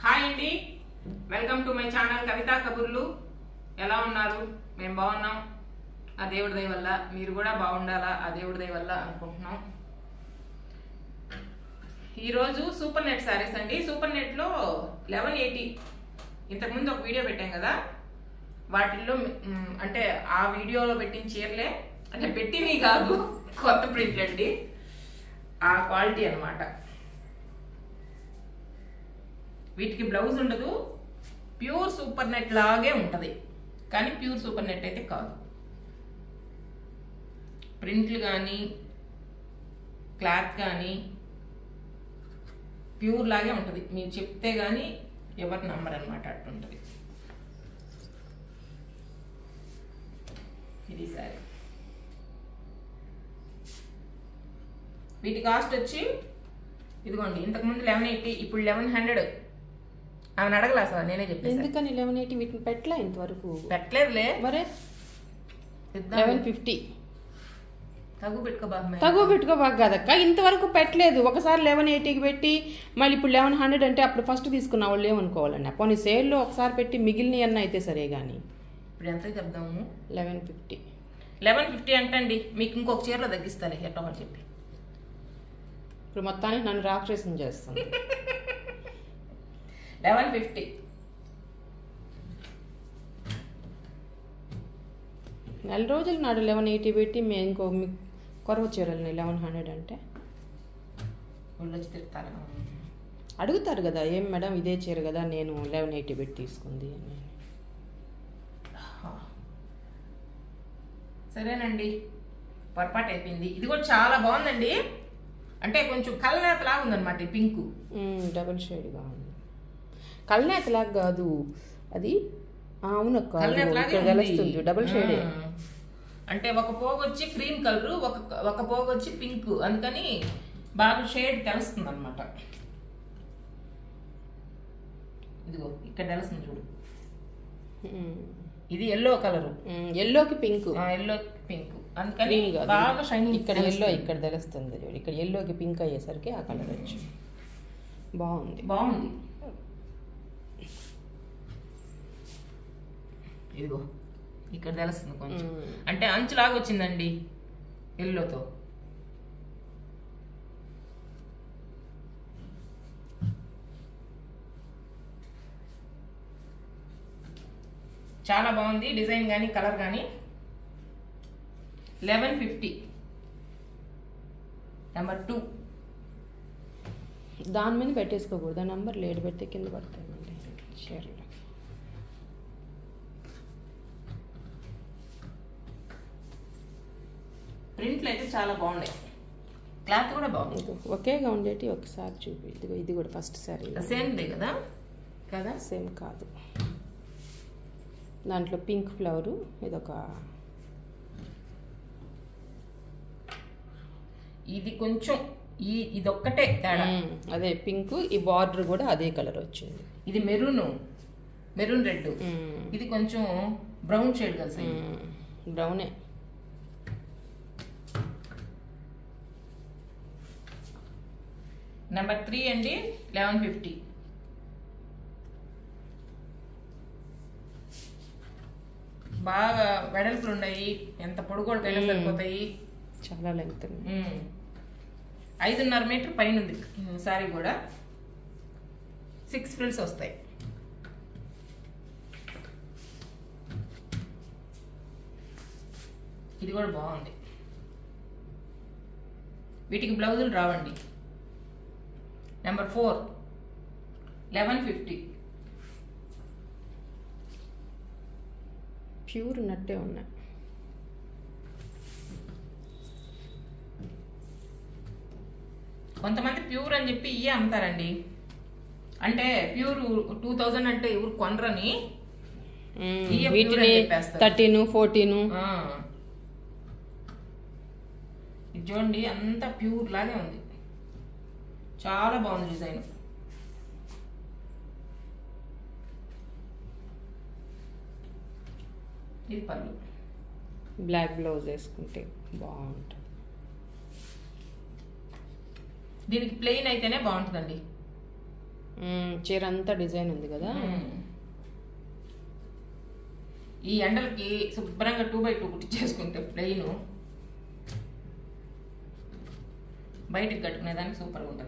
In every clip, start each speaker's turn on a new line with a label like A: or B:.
A: Hi అండి welcome to my channel Kavitha Kaburlu ఎలా ఉన్నారు మేము బాగున్నాం ఆ దేవుడి దయ వల్ల మీరు కూడా బాగుండాలా ఆ దేవుడి దయ వల్ల అనుకుంటున్నాం ఈరోజు సూపర్ నెట్ శారీస్ అండి సూపర్ నెట్లో లెవెన్ ఎయిటీ ఇంతకుముందు ఒక వీడియో పెట్టాం కదా వాటిల్లో మ్, అంటే ఆ వీడియోలో పెట్టిన చీరలే అంటే పెట్టినవి కాదు కొత్త ప్రింట్లు అండి ఆ క్వాలిటీ అన్నమాట వీటికి బ్లౌజ్ ఉండదు ప్యూర్ సూపర్ నెట్ లాగే ఉంటుంది కానీ ప్యూర్ సూపర్ నెట్ అయితే కాదు ప్రింట్లు కానీ క్లాత్ కానీ ప్యూర్ లాగే ఉంటుంది మీరు చెప్తే కానీ ఎవరు నమ్మరు అనమాట అట్టుంటుంది ఇది సరే వీటి కాస్ట్ వచ్చి ఇదిగోండి ఇంతకుముందు లెవెన్ ఎయిటీ ఇప్పుడు లెవెన్ హండ్రెడ్ ఆమెను అడగలా సార్ నేనే చెప్పేసి
B: ఎందుకని లెవెన్ ఎయిటీ వీటిని పెట్టలే ఇంతవరకు
A: పెట్టలేదులే
B: మరే
A: ఇద్దాం.
B: లెవెన్ ఫిఫ్టీ
A: తగ్గు పెట్టుకో బాగా
B: తక్కువ పెట్టుకోబాక కదక్క ఇంతవరకు పెట్టలేదు ఒకసారి లెవెన్ ఎయిటీకి పెట్టి మళ్ళీ ఇప్పుడు లెవెన్ హండ్రెడ్ అంటే అప్పుడు ఫస్ట్ తీసుకున్న వాళ్ళు ఏమనుకోవాలండి పోనీ సేల్లో ఒకసారి పెట్టి మిగిలిన అన్న అయితే సరే కానీ
A: ఇప్పుడు ఎంత చెప్దాము
B: లెవెన్ ఫిఫ్టీ
A: లెవెన్ ఫిఫ్టీ అంటండి మీకు ఇంకొక చీరలో తగ్గిస్తాలే ఎట్టో ఒకటి చెప్పి
B: ఇప్పుడు మొత్తానికి నన్ను రాక్షసం చేస్తుంది
A: లెవెన్ ఫిఫ్టీ
B: నెల రోజులు నాడు లెవెన్ ఎయిటీ పెట్టి మేము ఇంకో మీ కొరవ చీరలని లెవెన్ హండ్రెడ్ అంటే
A: వాళ్ళు వచ్చి తిరుగుతారా
B: అడుగుతారు కదా ఏం మేడం ఇదే చీర కదా నేను లెవెన్ ఎయిటీ పెట్టి తీసుకుంది అని
A: సరేనండి పొరపాటు అయిపోయింది ఇది కూడా చాలా బాగుందండి అంటే కొంచెం కలనేత లాగా ఉందన్నమాట ఈ పింకు
B: మ్మ్, డబుల్ షేడ్గా ఉంది కల్నేతలాగా కాదు అది ఆ, అవును అక్క అది
A: కలనేతలాగే
B: ఇక్కడ
A: ఉంది.
B: తెలుస్తుంది డబుల్ షేడే
A: ఆ. అంటే ఒక పోగు వచ్చి క్రీమ్ కలర్ ఒక ఒక పోగు వచ్చి పింక్ అందుకని బాగా షేడ్ తెలుస్తుంది అనమాట ఇదిగో ఇక్కడ తెలుస్తుంది చూడు ఇది ఎల్లో కలరు
B: ఎల్లోకి పింక్
A: ఎల్లో పింక్ అందుకని
B: గ్రీన్ కాదు
A: బాగా షైనింగ్
B: ఇక్కడ ఎల్లో ఇక్కడ తెలుస్తుంది చూడు ఇక్కడ ఎల్లోకి పింక్ అయ్యేసరికి ఆ కలర్ వచ్చి బాగుంది
A: బాగుంది ఇదిగో ఇక్కడ తెలుస్తుంది కొంచెం
B: మ్మ్.
A: అంటే అంచులాగా వచ్చిందండి ఎల్లోతో చాలా బాగుంది డిజైన్ కానీ కలర్ కానీ లెవెన్ ఫిఫ్టీ నెంబర్ టూ
B: దాని మీద పెట్టేసుకోకూడదు ఆ నంబర్ లేట్ పెడితే కింద పడతాయండి చీరలు
A: ప్రింట్లు అయితే చాలా బాగున్నాయి క్లాత్ కూడా బాగుంది
B: ఇదిగో ఒకేగా ఉండేటి ఒకసారి చూపి ఇదిగో ఇది కూడా ఫస్ట్ సారీ
A: సేమ్ దే కదా కదా
B: సేమ్ కాదు దాంట్లో పింక్ ఫ్లవరు ఇదొక
A: ఇది కొంచెం ఈ ఇదొక్కటే తేడా
B: మ్మ్. అదే పింక్ ఈ బార్డర్ కూడా అదే కలర్ వచ్చింది
A: ఇది మెరూన్ మెరూన్ రెడ్
B: మ్మ్.
A: ఇది కొంచెం బ్రౌన్ షేడ్ కలిసి
B: మ్మ్. బ్రౌనే
A: నెంబర్ త్రీ అండి లెవెన్ ఫిఫ్టీ బాగా వెడల్పులు ఉన్నాయి ఎంత పొడుగోళ్ళకైనా సరిపోతాయి
B: చాలా లెంగ్త్ ఉంది
A: మ్మ్. ఐదున్నర మీటర్ పైన ఉంది సారీ కూడా సిక్స్ ఫ్రిల్స్ వస్తాయి ఇది కూడా బాగుంది వీటికి బ్లౌజులు రావండి number four eleven fifty
B: pure నట్టే ఉన్నాయి
A: కొంతమంది ప్యూర్ అని చెప్పి ఇయే అమ్ముతారండి అంటే ప్యూర్ టూ థౌజండ్ అంటే ఎవరు కొనరని
B: మ్మ్.
A: ఇయ్య pure
B: వీటిని
A: అని చెప్పేస్తారు.
B: థర్టీన్ ఫోర్టీన్
A: ఆ. ఇది చూడండి అంత ప్యూర్ లాగే ఉంది చాలా బాగుంది డిజైన్ ఇది పళ్ళు
B: బ్లాక్ బ్లౌజ్ వేసుకుంటే బాగుంటుంది
A: దీనికి ప్లెయిన్ అయితేనే బాగుంటుందండి
B: మ్మ్, చీర అంతా డిజైన్ ఉంది కదా
A: ఈ ఎండలకి శుభ్రంగా టూ బై టూ కుట్టించేసుకుంటే ప్లెయిన్ బయటికి కట్టుకునేదానికి సూపర్గా ఉంటుంది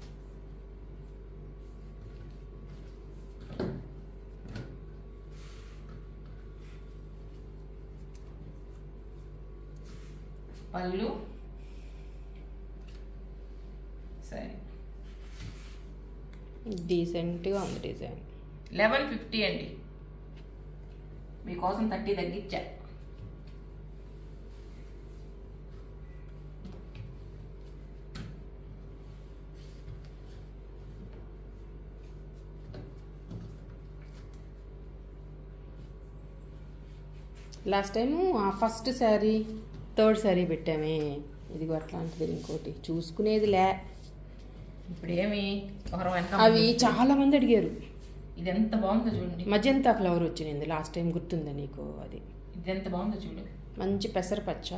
A: పళ్ళు సరే
B: డీసెంట్గా ఉంది డిజైన్
A: లెవెన్ ఫిఫ్టీ అండి మీకోసం థర్టీ తగ్గించా
B: లాస్ట్ టైము ఆ ఫస్ట్ శారీ థర్డ్ శారీ పెట్టామే ఇదిగో అట్లాంటిది ఇంకోటి చూసుకునేది లే
A: ఇప్పుడు ఏమి ఒకరు వెనక
B: అవి చాలా మంది అడిగారు
A: ఇది ఎంత బాగుందో చూడండి
B: మజంతా ఫ్లవర్ వచ్చింది లాస్ట్ టైం గుర్తుందా నీకు అది
A: ఇది ఎంత బాగుందో చూడు
B: మంచి పెసరపచ్చ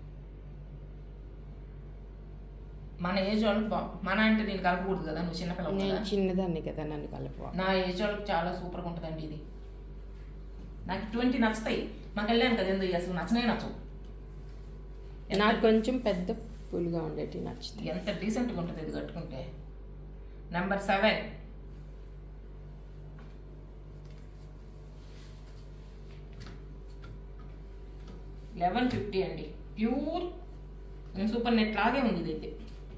A: మన ఏజ్ వాళ్ళకి బా మన అంటే నేను కలపకూడదు కదా నువ్వు చిన్నపిల్లవు
B: నేను
A: కదా
B: చిన్నదాన్ని కదా నన్ను కలప
A: నా ఏజ్ వాళ్ళకి చాలా సూపర్గా ఉంటుందండి ఇది నాకు ట్వంటీ నచ్చుతాయి మాకు వెళ్ళాను కదా ఎందుకు అసలు నచ్చనే నచ్చవు ఎంత-
B: నాకు కొంచెం పెద్ద పులుగా ఉండేటి నచ్చుతాయి
A: ఎంత డీసెంట్గా ఉంటుంది ఇది కట్టుకుంటే నెంబర్ సెవెన్ లెవెన్ ఫిఫ్టీ అండి ప్యూర్ సూపర్ నెట్ లాగే ఉంది ఇదైతే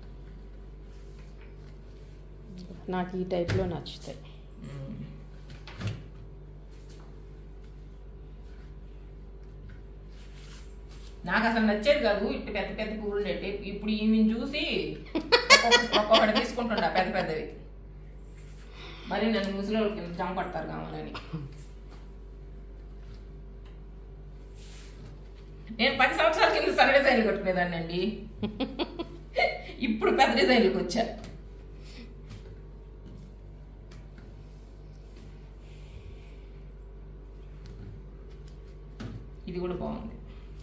B: నాకు ఈ టైప్లో నచ్చుతాయి
A: నాకు అసలు నచ్చేది కాదు ఇటు పెద్ద పెద్ద పువ్వులు ఉండేవి ఇప్పుడు ఈమెను చూసి ఒక్కొక్క- ఒక్కొక్కటి తీసుకుంటుండా పెద్ద పెద్దవి మరి నన్ను ముసలి కింద జమ పడతారు కావాలని నేను పది సంవత్సరాల కింద సన్న డిజైన్లు కట్టుకునేదాన్ని అండి ఇప్పుడు పెద్ద డిజైన్లకు వచ్చా ఇది కూడా బాగుంది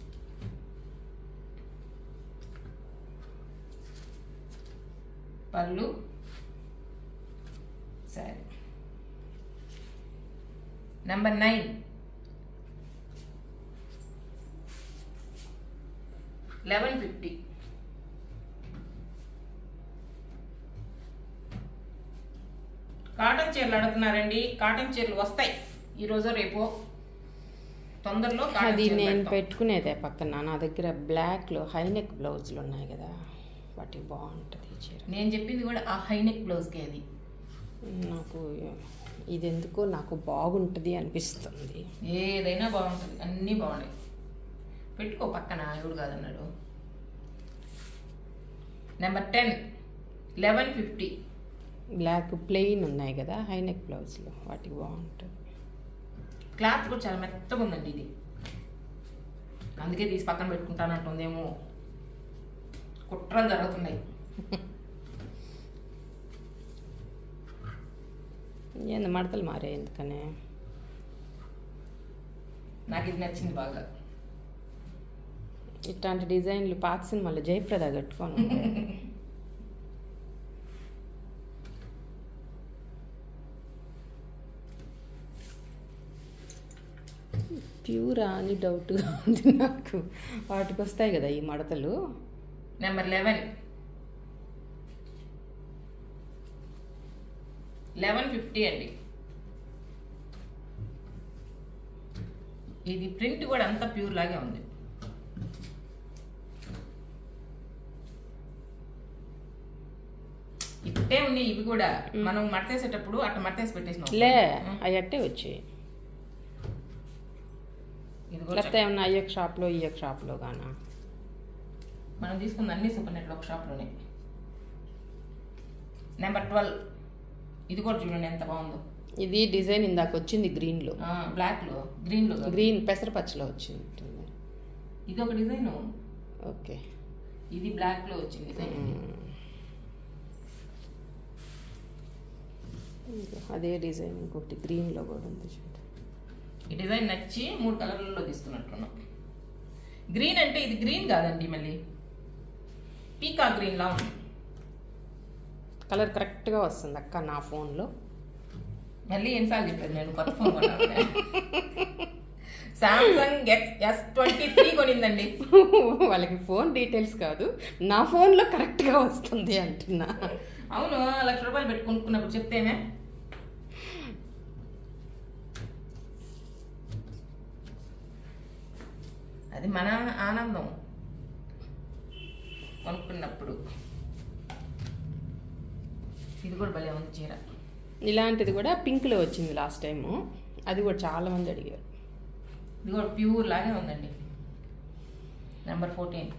A: పళ్ళు సరే number nine eleven fifty cotton చీరలు అడుగుతున్నారండి కాటన్ చీరలు వస్తాయి ఈరోజు రేపు తొందరలో కాటన్
B: అది
A: చీరలు
B: నేను
A: పెడతాం.
B: పెట్టుకునేదే పక్కన నా దగ్గర బ్లాక్లో హైనెక్ బ్లౌజులు ఉన్నాయి కదా వాటి బాగుంటుంది ఈ చీర
A: నేను చెప్పింది కూడా ఆ హైనెక్ బ్లౌజ్కి అది
B: నాకు ఇది ఎందుకో నాకు బాగుంటుంది అనిపిస్తుంది
A: ఏదైనా బాగుంటుంది అన్నీ బాగున్నాయి పెట్టుకో పక్కన ఎవడు కాదన్నాడు number ten eleven fifty
B: black plain ఉన్నాయి కదా హైనెక్ బ్లౌజ్లో వాటికి బాగుంటుంది
A: క్లాత్ కూడా చాలా మెత్తగా ఉందండి ఇది అందుకే తీసి పక్కన పెట్టుకుంటానంటుందేమో కుట్రలు జరుగుతున్నాయి
B: ఏంది మడతలు మారే ఎందుకనే
A: నాకు ఇది నచ్చింది బాగా
B: ఇట్లాంటి డిజైన్లు పాత సినిమాలో జయప్రద కట్టుకోను ప్యూరా అని డౌట్గా ఉంది నాకు వాటికి వస్తాయి కదా ఈ మడతలు
A: నెంబర్ లెవెన్ లెవెన్ ఫిఫ్టీ అండి ఇది ప్రింట్ కూడా అంత ప్యూర్ లాగే ఉంది ఇట్టే ఉన్నాయి ఇవి కూడా మనం మడతేసేటప్పుడు అట్ట మడతేసి పెట్టేసినాం
B: లే అవి అట్టే వచ్చాయి
A: ఇది కూడా
B: లేకపోతే ఏమన్నా అయ్యక్ షాప్లో ఇయ్యక్ షాప్లో గానా
A: మనం తీసుకున్న అన్ని సూపర్ నెట్లు ఒక షాప్లోనే నెంబర్ ట్వెల్వ్ ఇది కూడా చూడండి ఎంత బాగుందో
B: ఇది డిజైన్ ఇందాక వచ్చింది గ్రీన్లో
A: ఆ, బ్లాక్లో గ్రీన్లో కాదు.
B: గ్రీన్ పెసరపచ్చలో వచ్చింది
A: ఇది ఒక డిజైన్
B: ఓకే
A: ఇది బ్లాక్లో వచ్చింది డిజైన్
B: ఇంకా అదే డిజైన్ ఇంకొకటి గ్రీన్లో కూడా ఉంది చూడు
A: ఈ డిజైన్ నచ్చి మూడు కలర్లలో తీసుకున్నట్టున్నాం గ్రీన్ అంటే ఇది గ్రీన్ కాదండి మళ్ళీ పీకా గ్రీన్ లా ఉంది
B: కలర్ కరెక్ట్గా వస్తుంది అక్క నా ఫోన్లో
A: మళ్ళీ ఎన్నిసార్లు చెప్పాను నేను కొత్త ఫోన్ కొన్నాను Samsung X S twenty three కొనిందండి
B: వాళ్ళకి ఫోన్ డీటెయిల్స్ కాదు నా ఫోన్లో కరెక్ట్గా వస్తుంది అంటున్నా
A: అవును లక్ష రూపాయలు పెట్టి కొనుక్కున్నప్పుడు చెప్తేనే అది మన ఆనందం కొనుక్కున్నప్పుడు ఇది కూడా భలే ఉంది చీర
B: ఇలాంటిది కూడా పింక్లో వచ్చింది లాస్ట్ టైము అది కూడా చాలా మంది అడిగారు
A: ఇది కూడా ప్యూర్ లాగే ఉందండి నెంబర్ ఫోర్టీన్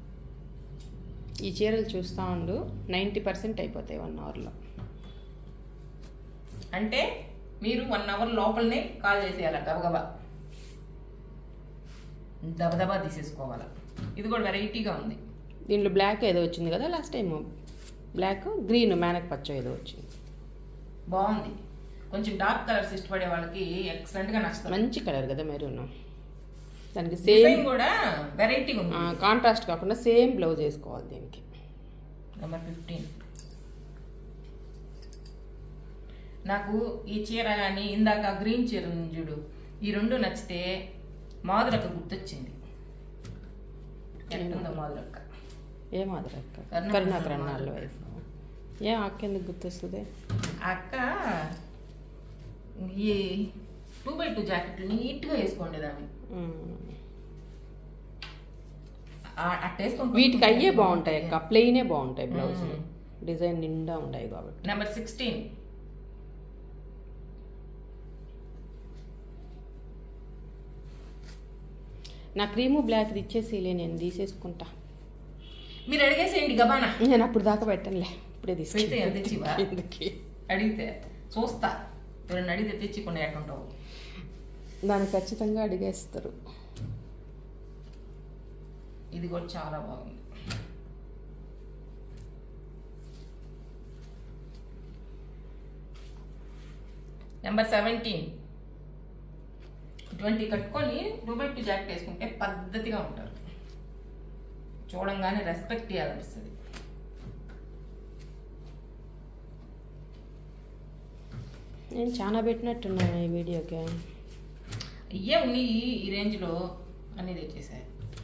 B: ఈ చీరలు చూస్తూ ఉండు నైంటీ పర్సెంట్ అయిపోతాయి వన్ అవర్లో
A: అంటే మీరు వన్ అవర్ లోపలనే కాల్ చేసేయాలి గబగబా దబదబా తీసేసుకోవాలి ఇది కూడా వెరైటీగా ఉంది
B: దీంట్లో బ్లాక్ ఏదో వచ్చింది కదా లాస్ట్ టైం బ్లాక్ గ్రీన్ మేనక్ పచ్చ ఏదో వచ్చింది
A: బాగుంది కొంచెం డార్క్ కలర్స్ ఇష్టపడే వాళ్ళకి ఎక్సలెంట్ గా నచ్చుతుంది
B: మంచి కలర్ కదా మెరూన్ దానికి
A: డిజైన్
B: సేమ్
A: కూడా వెరైటీగా ఉంది
B: కాంట్రాస్ట్ కాకుండా సేమ్ బ్లౌజ్ వేసుకోవాలి దీనికి
A: నెంబర్ ఫిఫ్టీన్ నాకు ఈ చీర కానీ ఇందాక గ్రీన్ చీర ఉంది చూడు ఈ రెండు నచ్చితే మాధురక్క గుర్తొచ్చింది ఎట్టుందో మాధురక్క
B: ఏం అదరక్క
A: కరుణాకరన్
B: కరుణాకరన్ వాళ్ళ వైఫ్ ఏం అక్క ఎందుకు గుర్తొస్తుంది
A: ఆ అక్క ఈ టూ బై టూ జాకెట్లు నీట్గా వేసుకోండి దాన్ని అట్ట వేసుకుంటే
B: వీటికి అయ్యే బాగుంటాయి అక్క ప్లెయినే బాగుంటాయి బ్లౌజ్ డిజైన్ నిండా ఉంటాయి కాబట్టి
A: నెంబర్ సిక్స్టీన్
B: నా క్రీము బ్లాక్ ఇచ్చేసిలే నేను తీసేసుకుంటా
A: మీరు అడిగేసేయండి గబానా
B: నేను అప్పుడు దాకా పెట్టనులే ఇప్పుడే
A: పెడితే ఎంత తెచ్చివా?
B: తీసుకుంటా ఎందుకు
A: అడిగితే చూస్తా ఎవరైనా అడిగితే తెచ్చి కొన్ని ఎట్టుంటావు
B: దాన్ని ఖచ్చితంగా అడిగేస్తారు
A: ఇది కూడా చాలా బాగుంది నెంబర్ సెవెంటీన్ ఇటువంటి కట్టుకొని రూబై టూ జాకెట్ వేసుకుంటే పద్ధతిగా ఉంటారు చూడంగానే రెస్పెక్ట్ ఇవ్వాలనిపిస్తుంది
B: నేను చాలా పెట్టినట్టున్నాను ఈ వీడియోకి
A: ఇవే ఉన్నాయి ఈ- ఈ రేంజ్లో అన్నీ తెచ్చేసాయి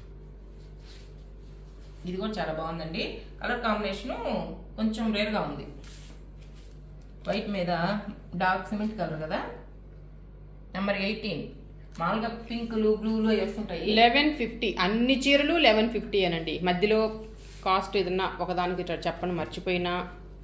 A: ఇది కూడా చాలా బాగుందండి కలర్ కాంబినేషను కొంచెం రేర్గా ఉంది వైట్ మీద డార్క్ సిమెంట్ కలర్ కదా నెంబర్ ఎయిటీన్ మామూలుగా పింకులు బ్లూలు వేస్తుంటాయి
B: లెవెన్ ఫిఫ్టీ అన్ని చీరలు లెవెన్ ఫిఫ్టీ అనండి మధ్యలో కాస్ట్ ఏదన్నా ఒకదానికి ఇట్లా చెప్పని మర్చిపోయినా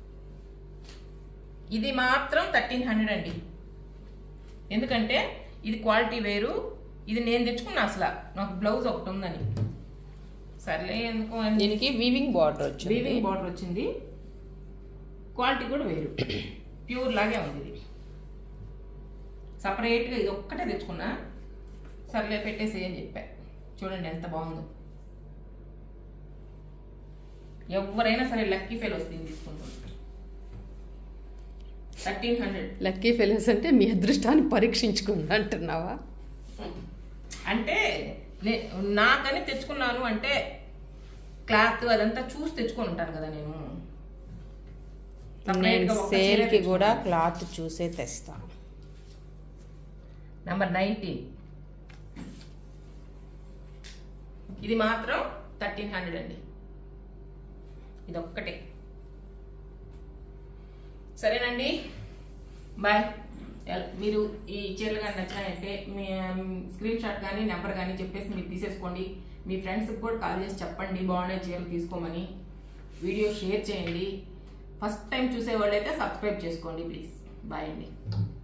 A: ఇది మాత్రం థర్టీన్ హండ్రెడ్ అండి ఎందుకంటే ఇది క్వాలిటీ వేరు ఇది నేను తెచ్చుకున్నా అసలు నాకు బ్లౌజ్ ఒకటి ఉందని సర్లే ఎందుకు అని
B: దీనికి వీవింగ్ బార్డర్ వచ్చింది
A: వీవింగ్ బార్డర్ వచ్చింది క్వాలిటీ కూడా వేరు ప్యూర్ లాగే ఉంది ఇది సపరేట్గా ఇది ఒక్కటే తెచ్చుకున్నా సర్లే పెట్టేసి అని చెప్పా చూడండి ఎంత బాగుందో ఎవరైనా సరే లక్కీ ఫెయిల్ వస్తుంది తీసుకుంటాం థర్టీన్ హండ్రెడ్
B: లక్కీ ఫెలోస్ అంటే మీ అదృష్టాన్ని పరీక్షించుకోండి అంటున్నావా
A: అంటే నే- నాకని తెచ్చుకున్నాను అంటే క్లాత్ అదంతా చూసి తెచ్చుకొని ఉంటాను కదా నేను Separate
B: నేను
A: గా ఒక చీర
B: సేల్కి కూడా
A: తెచ్చుకున్నాను.
B: క్లాత్ చూసే తెస్తా
A: నంబర్ నైన్టీన్ ఇది మాత్రం థర్టీన్ హండ్రెడ్ అండి ఇది ఒక్కటే సరేనండి బాయ్ ఎల్- మీరు ఈ చీరలు కానీ నచ్చినాయంటే మీ స్క్రీన్ షాట్ కానీ నెంబర్ కానీ చెప్పేసి మీరు తీసేసుకోండి మీ ఫ్రెండ్స్కి కూడా కాల్ చేసి చెప్పండి బాగున్నాయి చీరలు తీసుకోమని వీడియో షేర్ చేయండి ఫస్ట్ టైం చూసే వాళ్ళైతే సబ్స్క్రైబ్ చేసుకోండి ప్లీజ్ బాయ్ అండి